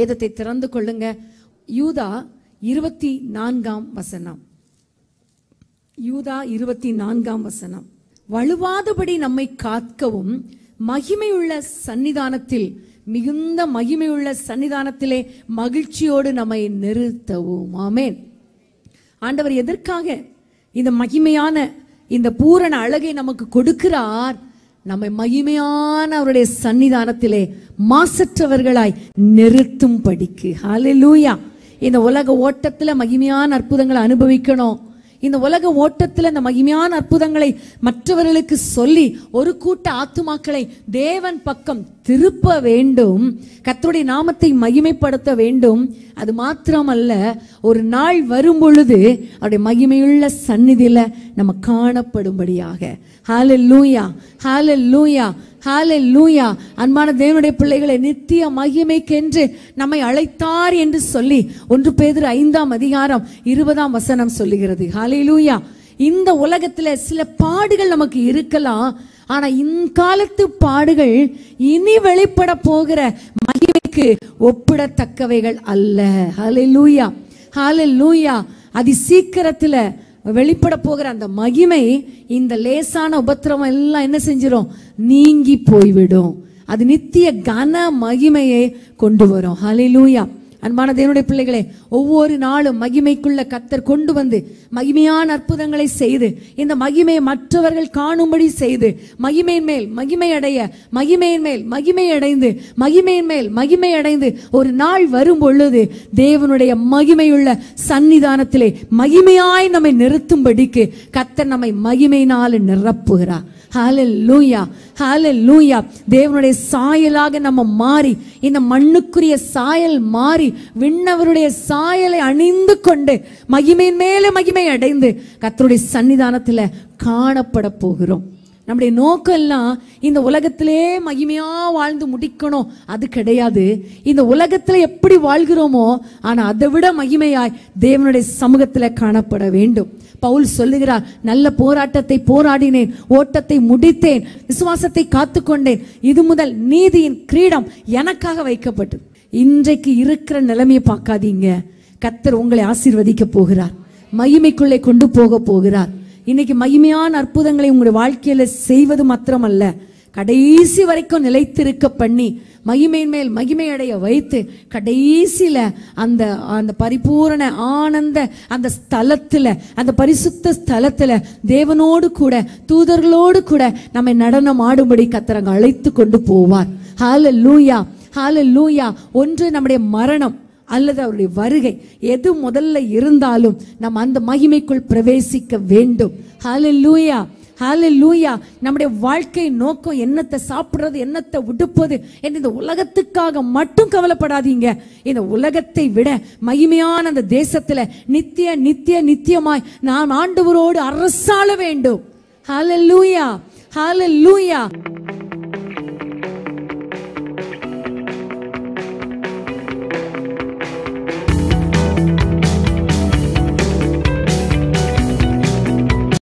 வேதத்தை திறந்து கொள்ளுங்க யூதா இருபத்தி நான்காம் வசனம் யூதா இருபத்தி நான்காம் வசனம் வலுவாதபடி நம்மை காக்கவும் மகிமையுள்ள சன்னிதானத்தில் மிகுந்த மகிமையுள்ள சன்னிதானத்திலே மகிழ்ச்சியோடு நம்மை நிறுத்தவும் ஆமென் ஆண்டவர் எதற்காக இந்த மகிமையான இந்த பூரண அழகை நமக்கு கொடுக்கிறார் நம்மை மகிமையான அவருடைய சன்னிதானத்திலே மாசற்றவர்களாய் நிறுத்தும் படிக்கு ஹalleluya இந்த உலக ஓட்டத்துல மகிமையான அற்புதங்களை அனுபவிக்கணும் இந்த உலக ஓட்டத்துல இந்த மகிமையான அற்புதங்களை மற்றவர்களுக்கு சொல்லி ஒரு கூட்ட ஆத்துமாக்களை தேவன் பக்கம் திருப்ப வேண்டும் கர்த்தருடைய நாமத்தை மகிமைப்படுத்த வேண்டும் அது மாத்திரமல்ல ஒரு நாள் வரும் பொழுது அவருடைய மகிமையுள்ள சந்நிதியில நம்ம காணப்படும்படியாக ஹalleluya ஹalleluya ஹalleluya அன்பான தேவனுடைய பிள்ளைகளை நித்திய மகிமைக்கென்று நம்மை அழைத்தார் என்று சொல்லி ஒன்று பேதுரு ஐந்தாம் அதிகாரம் இருபதாம் வசனம் சொல்லுகிறது ஹalleluya இந்த உலகத்துல சில பாடுகள் நமக்கு இருக்கலாம் ஆனா இன்காலத்து பாடுகள் இனி வெளிப்பட போகிற மகிமைக்கு ஒப்பிடத்தக்கவைகள் அல்ல ஹalleluya ஹalleluya அதி சீக்கிரத்துல வெளிப்பட போகிற அந்த மகிமை இந்த லேசான உபத்திரவம் எல்லாம் என்ன செஞ்சிரும் நீங்கி போய்விடும் அது நித்திய கன மகிமையை கொண்டு வரும் ஹalleluya அன்பான தேவனுடைய பிள்ளைகளே ஒவ்வொரு நாளும் மகிமைக்குள்ள கத்தர் கொண்டு வந்து மகிமையான அற்புதங்களை செய்து இந்த மகிமையை மற்றவர்கள் காணும்படி செய்து மகிமையின் மேல் மகிமை அடைய மகிமையின் மேல் மகிமை அடைந்து மகிமையின் மேல் மகிமை அடைந்து ஒரு நாள் வரும் பொழுது தேவனுடைய மகிமையுள்ள சன்னிதானத்திலே மகிமையாய் நம்மை நிறுத்தும்படிக்கு கத்தர் நம்மை மகிமையினால் நிரப்புகிறார் ஹalleluya ஹalleluya தேவனுடைய சாயலாக நம்ம மாறி இந்த மண்ணுக்குரிய சாயல் மாறி விண்ணவருடைய சாயலை அணிந்து கொண்டு மகிமையின் மேலே மகிமை அடைந்து கர்த்தருடைய சன்னிதானத்துல காணப்பட போகிறோம் நம்முடைய நோக்கம் எல்லாம் இந்த உலகத்திலே மகிமையா வாழ்ந்து முடிக்கணும் அது கிடையாது இந்த உலகத்துல எப்படி வாழ்கிறோமோ ஆனா அதை விட மகிமையாய் தேவனுடைய சமூகத்துல காணப்பட வேண்டும் பவுல் சொல்லுகிறார் நல்ல போராட்டத்தை போராடினேன் ஓட்டத்தை முடித்தேன் விசுவாசத்தை காத்துக்கொண்டேன் இது முதல் நீதியின் கிரீடம் எனக்காக வைக்கப்பட்டது இன்றைக்கு இருக்கிற நிலைமையை பார்க்காதீங்க கத்தர் உங்களை ஆசீர்வதிக்க போகிறார் மகிமைக்குள்ளே கொண்டு போக போகிறார் இன்னைக்கு மகிமையான அற்புதங்களை உங்களுடைய வாழ்க்கையில செய்வது மாத்திரமல்ல கடைசி வரைக்கும் நிலைத்திருக்க பண்ணி மகிமையின் மேல் மகிமை அடைய வைத்து கடைசியில அந்த அந்த பரிபூரண ஆனந்த அந்த ஸ்தலத்துல அந்த பரிசுத்த ஸ்தலத்துல தேவனோடு கூட தூதர்களோடு கூட நம்மை நடனம் ஆடும்படி கத்தரங்க அழைத்து கொண்டு போவார் ஹalleluya ஹalleluya ஒன்று நம்முடைய மரணம் அல்லது அவருடைய வருகை எது முதல்ல இருந்தாலும் நம்ம அந்த மகிமைக்குள் பிரவேசிக்க வேண்டும் ஹalleluya ஹalleluya நம்முடைய வாழ்க்கை நோக்கம் என்னத்தை சாப்பிடுறது என்னத்தை உடுப்பது என்று இந்த உலகத்துக்காக மட்டும் கவலைப்படாதீங்க இந்த உலகத்தை விட மகிமையான அந்த தேசத்துல நித்திய நித்திய நித்தியமாய் நாம் ஆண்டவரோடு அரசாள வேண்டும் ஹalleluya ஹalleluya